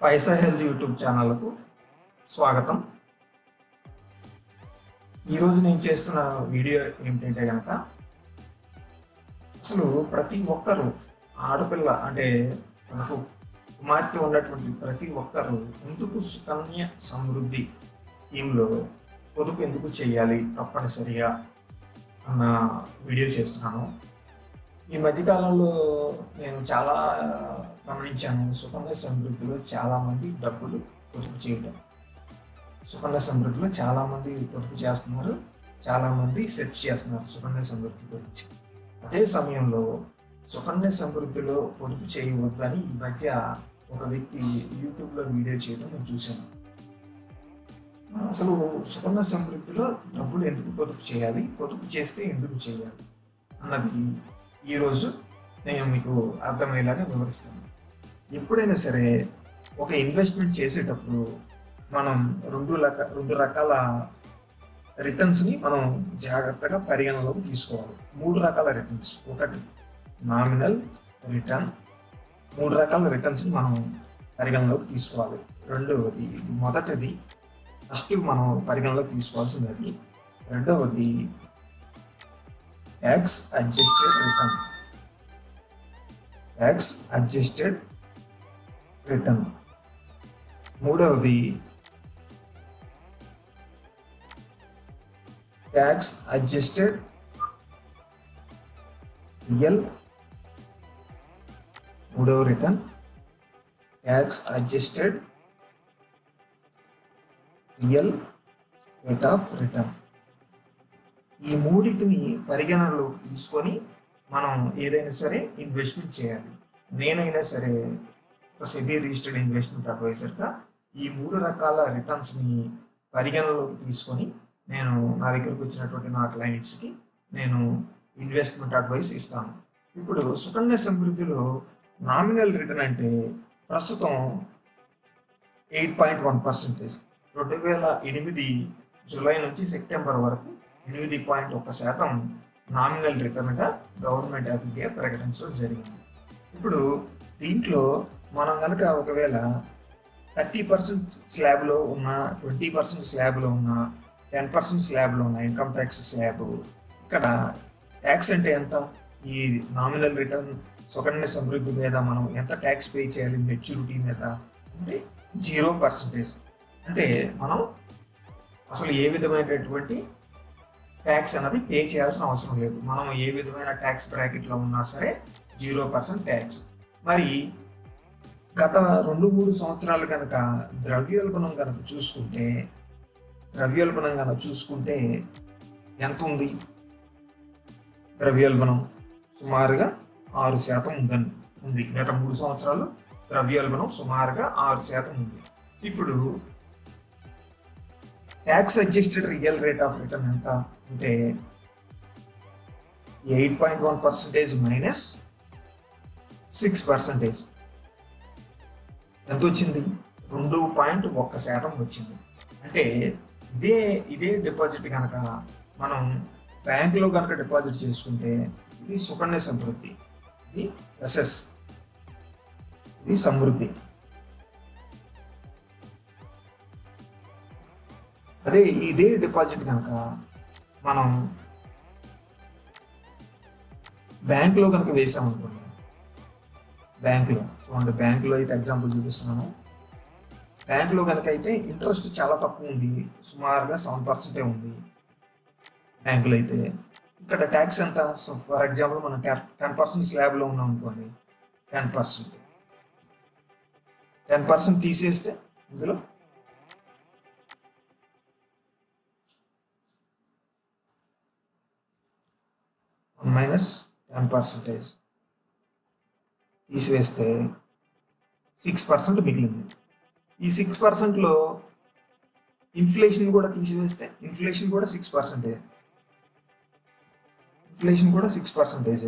పైసా health YouTube ఛానల్కు స్వాగతం ఈరోజు నేను చేస్తున్న వీడియో ఏమిటంటే కనుక అసలు ప్రతి ఒక్కరూ ఆడపిల్ల అంటే మనకు కుమార్తె ఉన్నటువంటి ప్రతి ఒక్కరూ ఎందుకు సుకన్య సమృద్ధి స్కీమ్లో పొదుపు ఎందుకు చేయాలి తప్పనిసరిగా అన్న వీడియో చేస్తున్నాను ఈ మధ్యకాలంలో నేను చాలా గమనించాను సుకన్య సమృద్ధిలో చాలామంది డబ్బులు పొదుపు చేయడం సుకన్య సమృద్ధిలో చాలామంది పొదుపు చేస్తున్నారు చాలామంది సెర్చ్ చేస్తున్నారు సుకన్య సమృద్ధి గురించి అదే సమయంలో సుకన్య సమృద్ధిలో పొదుపు చేయవద్దని ఈ మధ్య ఒక వ్యక్తి యూట్యూబ్లో వీడియో చేయడం నేను చూశాను అసలు సుకన్య సమృద్ధిలో డబ్బులు ఎందుకు పొదుపు చేయాలి పొదుపు చేస్తే ఎందుకు చేయాలి అన్నది ఈరోజు నేను మీకు అర్థమయ్యేలాగా వివరిస్తాను ఎప్పుడైనా సరే ఒక ఇన్వెస్ట్మెంట్ చేసేటప్పుడు మనం రెండు రక రెండు రకాల రిటర్న్స్ని మనం జాగ్రత్తగా పరిగణలోకి తీసుకోవాలి మూడు రకాల రిటర్న్స్ ఒకటి నామినల్ రిటర్న్ మూడు రకాల రిటర్న్స్ని మనం పరిగణలోకి తీసుకోవాలి రెండవది మొదటిది ఫస్ట్ మనం పరిగణలోకి తీసుకోవాల్సింది అది రెండవది tax adjusted return tax adjusted return మూడవది ట్యాక్స్ అడ్జస్టెడ్ రియల్ మూడవ return tax adjusted real rate of return ఈ మూడింటిని పరిగణనలోకి తీసుకొని మనం ఏదైనా సరే ఇన్వెస్ట్మెంట్ చేయాలి నేనైనా సరే ఒక సెబీ రిజిస్టర్డ్ ఇన్వెస్ట్మెంట్ అడ్వైజర్గా ఈ మూడు రకాల రిటర్న్స్ని పరిగణనలోకి తీసుకొని నేను నా దగ్గరకు వచ్చినటువంటి నా క్లయింట్స్కి నేను ఇన్వెస్ట్మెంట్ అడ్వైస్ ఇస్తాను ఇప్పుడు సుకన్య సమృద్ధిలో నామినల్ రిటర్న్ అంటే ప్రస్తుతం ఎయిట్ పాయింట్ వన్ పర్సెంటేజ్ రెండు వేల ఎనిమిది జూలై నుంచి సెప్టెంబర్ వరకు ఎనిమిది పాయింట్ ఒక్క శాతం నామినల్ రిటర్న్గా గవర్నమెంట్ ఆఫ్ ఇండియా ప్రకటించడం జరిగింది ఇప్పుడు దీంట్లో మనం కనుక ఒకవేళ థర్టీ పర్సెంట్ స్లాబ్లో ఉన్న ట్వంటీ పర్సెంట్ స్లాబ్లో ఉన్న టెన్ పర్సెంట్ స్లాబ్లో ఉన్న ఇన్కమ్ ట్యాక్స్ స్లాబ్ ఇక్కడ ట్యాక్స్ అంటే ఎంత ఈ నామినల్ రిటర్న్ సుకన్య సమృద్ధి మీద మనం ఎంత ట్యాక్స్ పే చేయాలి మెచ్యూరిటీ మీద అంటే జీరో పర్సెంటేజ్ అంటే మనం అసలు ఏ విధమైనటువంటి ట్యాక్స్ అనేది పే చేయాల్సిన అవసరం లేదు మనం ఏ విధమైన ట్యాక్స్ బ్రాకెట్లో ఉన్నా సరే జీరో పర్సెంట్ ట్యాక్స్ మరి గత రెండు మూడు సంవత్సరాలు కనుక ద్రవ్యోల్బణం కనుక చూసుకుంటే ద్రవ్యోల్బణం కనుక చూసుకుంటే ఎంత ఉంది ద్రవ్యోల్బణం సుమారుగా ఆరు శాతం ఉందని ఉంది గత మూడు సంవత్సరాలు ద్రవ్యోల్బణం సుమారుగా ఆరు శాతం ఉంది ఇప్పుడు tax adjusted real rate of return ఎంత అంటే eight point one percentage minus six percentage ఎంత వచ్చింది రెండు పాయింట్ ఒక్క శాతం వచ్చింది అంటే ఇదే ఇదే డిపాజిట్ కనుక మనం బ్యాంకులో కనుక డిపాజిట్ చేసుకుంటే ఇది సుకన్య సమృద్ధి ఇది ఎస్ఎస్ ఇది సమృద్ధి అదే ఇదే డిపాజిట్ కనుక మనం బ్యాంకులో కనుక వేసామనుకోండి బ్యాంకులో చూడండి బ్యాంకులో అయితే ఎగ్జాంపుల్ చూపిస్తున్నాను బ్యాంకులో కనుక అయితే ఇంట్రెస్ట్ చాలా తక్కువ ఉంది సుమారుగా సెవెన్ పర్సెంటే ఉంది బ్యాంకులో అయితే ఇక్కడ ట్యాక్స్ ఎంత సో ఫర్ ఎగ్జాంపుల్ మనం టెన్ పర్సెంట్ స్లాబ్లో ఉన్నాం అనుకోండి టెన్ పర్సెంట్ టెన్ పర్సెంట్ తీసేస్తే ఇందులో మైనస్ టెన్ పర్సెంటేజ్ తీసివేస్తే సిక్స్ పర్సెంట్ మిగిలింది ఈ సిక్స్ పర్సెంట్లో ఇన్ఫ్లేషన్ కూడా తీసివేస్తే ఇన్ఫ్లేషన్ కూడా సిక్స్ పర్సెంటేజ్ ఇన్ఫ్లేషన్ కూడా సిక్స్ పర్సెంటేజే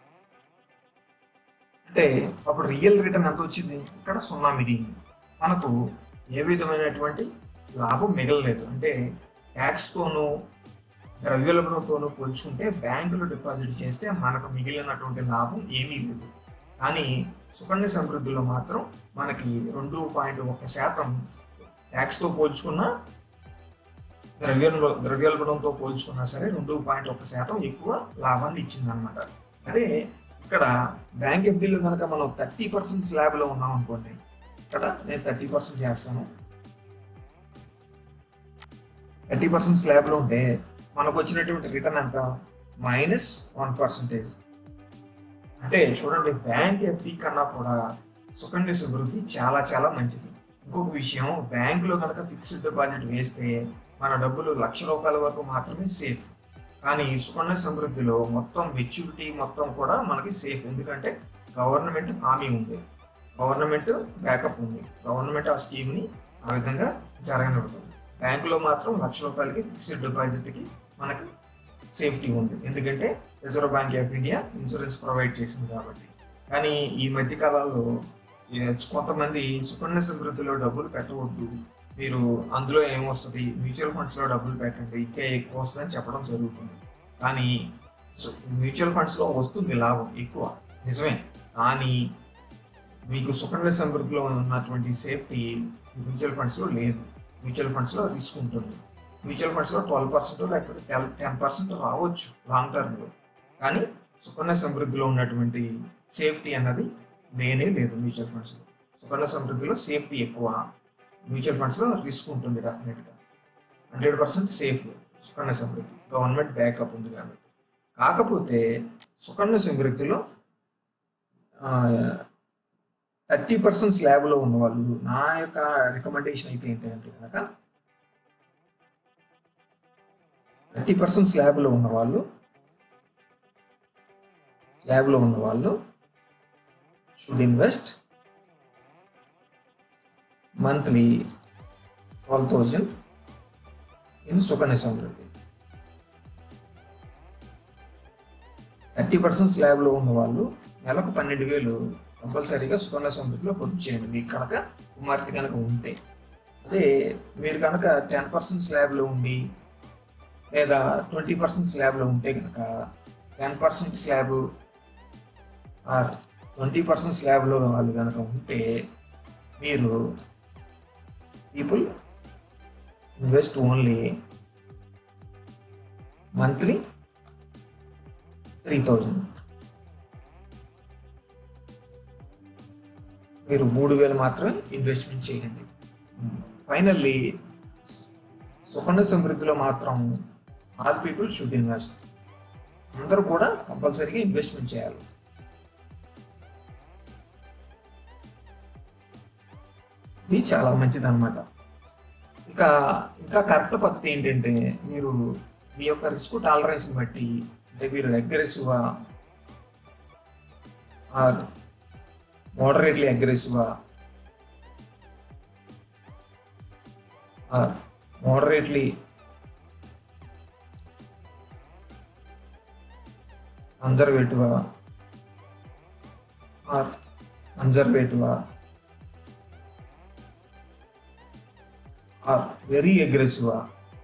అంటే అప్పుడు రియల్ రిటర్న్ ఎంత వచ్చింది ఇక్కడ సున్నా మిగిలింది మనకు ఏ విధమైనటువంటి లాభం మిగలలేదు అంటే ట్యాక్స్తోనూ ద్రవ్యోల్బణంతోనూ పోల్చుకుంటే బ్యాంకులో డిపాజిట్ చేస్తే మనకు మిగిలినటువంటి లాభం ఏమీ లేదు కానీ సుకన్య సమృద్ధిలో మాత్రం మనకి రెండు పాయింట్ ఒక్క శాతం ట్యాక్స్తో పోల్చుకున్న ద్రవ్యోల్బ ద్రవ్యోల్బణంతో పోల్చుకున్నా సరే రెండు పాయింట్ ఒక్క శాతం ఎక్కువ లాభాన్ని ఇచ్చిందనమాట అదే ఇక్కడ బ్యాంక్ ఎఫ్డీలో కనుక మనం థర్టీ పర్సెంట్ స్లాబ్లో ఉన్నాం అనుకోండి ఇక్కడ నేను థర్టీ పర్సెంట్ చేస్తాను థర్టీ పర్సెంట్ స్లాబ్లో ఉంటే మనకు వచ్చినటువంటి రిటర్న్ ఎంత మైనస్ వన్ పర్సెంటేజ్ అంటే చూడండి బ్యాంక్ ఎఫ్డి కన్నా కూడా సుకన్య సమృద్ధి చాలా చాలా మంచిది ఇంకొక విషయం బ్యాంకులో కనుక ఫిక్స్డ్ డిపాజిట్ వేస్తే మన డబ్బులు లక్ష రూపాయల వరకు మాత్రమే సేఫ్ కానీ సుకన్య సమృద్ధిలో మొత్తం మెచ్యూరిటీ మొత్తం కూడా మనకి సేఫ్ ఎందుకంటే గవర్నమెంట్ హామీ ఉంది గవర్నమెంట్ బ్యాకప్ ఉంది గవర్నమెంట్ ఆ స్కీమ్ని ఆ విధంగా జరగనివ్వదు బ్యాంకులో మాత్రం లక్ష రూపాయలకి ఫిక్స్డ్ డిపాజిట్కి మనకు సేఫ్టీ ఉంది ఎందుకంటే reserve bank of India insurance provide చేసింది కాబట్టి కానీ ఈ మధ్య కాలంలో ఏ- కొంతమంది సుకన్య సమృద్ధిలో డబ్బులు పెట్టవద్దు మీరు అందులో ఏమొస్తుంది మ్యూచువల్ ఫండ్స్లో డబ్బులు పెట్టండి ఇంకా ఎక్కువ వస్తుందని చెప్పడం జరుగుతుంది కానీ సు- మ్యూచువల్ ఫండ్స్లో వస్తుంది లాభం ఎక్కువ నిజమే కానీ మీకు సుకన్య సమృద్ధిలో ఉన్నటువంటి సేఫ్టీ మ్యూచువల్ ఫండ్స్లో లేదు మ్యూచువల్ ఫండ్స్లో రిస్క్ ఉంటుంది మ్యూచువల్ ఫండ్స్లో ట్వెల్వ్ పర్సెంట్ లేకపోతే టెన్ పర్సెంట్ రావచ్చు లాంగ్ టర్మ్లో కానీ సుకన్య సమృద్ధిలో ఉన్నటువంటి సేఫ్టీ అన్నది లేనే లేదు మ్యూచువల్ ఫండ్స్లో సుకన్య సమృద్ధిలో సేఫ్టీ ఎక్కువ మ్యూచువల్ ఫండ్స్లో రిస్క్ ఉంటుంది డెఫినెట్గా hundred percent safe Sukanya Samriddhi government backup ఉంది కాబట్టి కాకపోతే సుకన్య సమృద్ధిలో థర్టీ పర్సెంట్ స్లాబ్లో ఉన్న వాళ్ళు నా యొక్క రికమెండేషన్ అయితే ఏంటంటే కనుక థర్టీ పర్సెంట్ స్లాబ్లో ఉన్న వాళ్ళు స్లాబ్లో ఉన్న వాళ్ళు should invest monthly twelve thousand in Sukanya Samriddhi thirty percent స్లాబ్లో ఉన్న వాళ్ళు నెలకు పన్నెండు వేలు కంపల్సరీగా సుకన్య సమృద్ధిలో పొదుపు చేయండి మీకు కనుక కుమార్తె కనుక ఉంటే అదే మీరు కనుక టెన్ పర్సెంట్ స్లాబ్లో ఉండి లేదా ట్వంటీ పర్సెంట్ స్లాబ్లో ఉంటే కనుక ten percent slab or twenty percent స్లాబ్లో వాళ్ళు కనుక ఉంటే మీరు people invest only monthly three thousand మీరు మూడు వేలు మాత్రమే ఇన్వెస్ట్మెంట్ చేయండి ఫైనల్లీ సుకన్య సమృద్ధిలో మాత్రం ఆల్ పీపుల్ షుడ్ ఇన్వెస్ట్ అందరూ కూడా కంపల్సరీగా ఇన్వెస్ట్మెంట్ చేయాలి ఇది చాలా మంచిది అనమాట ఇక ఇంకా కరెక్ట్ పద్ధతి ఏంటంటే మీరు మీ యొక్క రిస్క్ టాలరెన్స్ని బట్టి అంటే మీరు అగ్రెసివ్గా ఆర్ మోడరేట్లీ అగ్రెసివ్గా ఆర్ మోడరేట్లీ కన్జర్వేటివ్గా ఆర్ కన్జర్వేటివ్గా ఆర్ వెరీ అగ్రెసివ్గా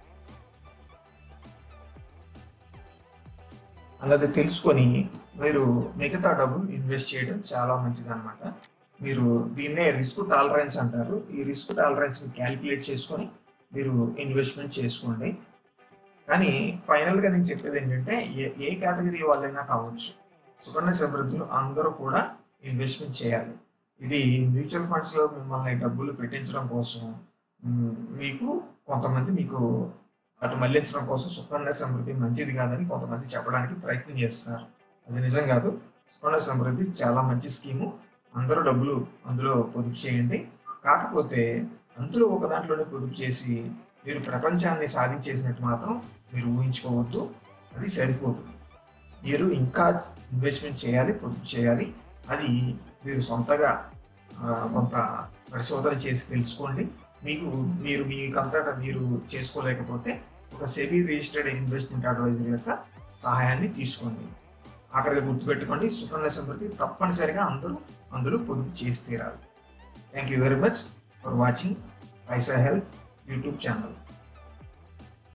అన్నది తెలుసుకొని మీరు మిగతా డబ్బులు ఇన్వెస్ట్ చేయడం చాలా మంచిది అనమాట మీరు దీన్నే రిస్క్ టాలరెన్స్ అంటారు ఈ రిస్క్ టాలరెన్స్ని క్యాలిక్యులేట్ చేసుకొని మీరు ఇన్వెస్ట్మెంట్ చేసుకోండి కానీ ఫైనల్గా నేను చెప్పేది ఏంటంటే ఏ ఏ కేటగిరీ వాళ్ళైనా కావచ్చు సుకన్య సమృద్ధిలో అందరూ కూడా ఇన్వెస్ట్మెంట్ చేయాలి ఇది మ్యూచువల్ ఫండ్స్లో మిమ్మల్ని డబ్బులు పెట్టించడం కోసం మ్, మీకు కొంతమంది మీకు అటు మళ్లించడం కోసం సుకన్య సమృద్ధి మంచిది కాదని కొంతమంది చెప్పడానికి ప్రయత్నం చేస్తున్నారు అది నిజం కాదు సుకన్య సమృద్ధి చాలా మంచి స్కీము అందరూ డబ్బులు అందులో పొదుపు చేయండి కాకపోతే అందులో ఒక దాంట్లోనే పొదుపు చేసి మీరు ప్రపంచాన్ని సాధించేసినట్టు మాత్రం మీరు ఊహించుకోవద్దు అది సరిపోదు మీరు ఇంకా ఇన్వెస్ట్మెంట్ చేయాలి పొదుపు చేయాలి అది మీరు సొంతగా ఆ, కొంత పరిశోధన చేసి తెలుసుకోండి మీకు మీరు మీకంతటా మీరు చేసుకోలేకపోతే ఒక సెబీ రిజిస్టర్డ్ ఇన్వెస్ట్మెంట్ అడ్వైజర్ యొక్క సహాయాన్ని తీసుకోండి ఆఖరిగా గుర్తుపెట్టుకోండి సుకన్య సమృద్ధి తప్పనిసరిగా అందరూ అందులో పొదుపు చేసి తీరాలి thank you very much for watching Paisa health YouTube channel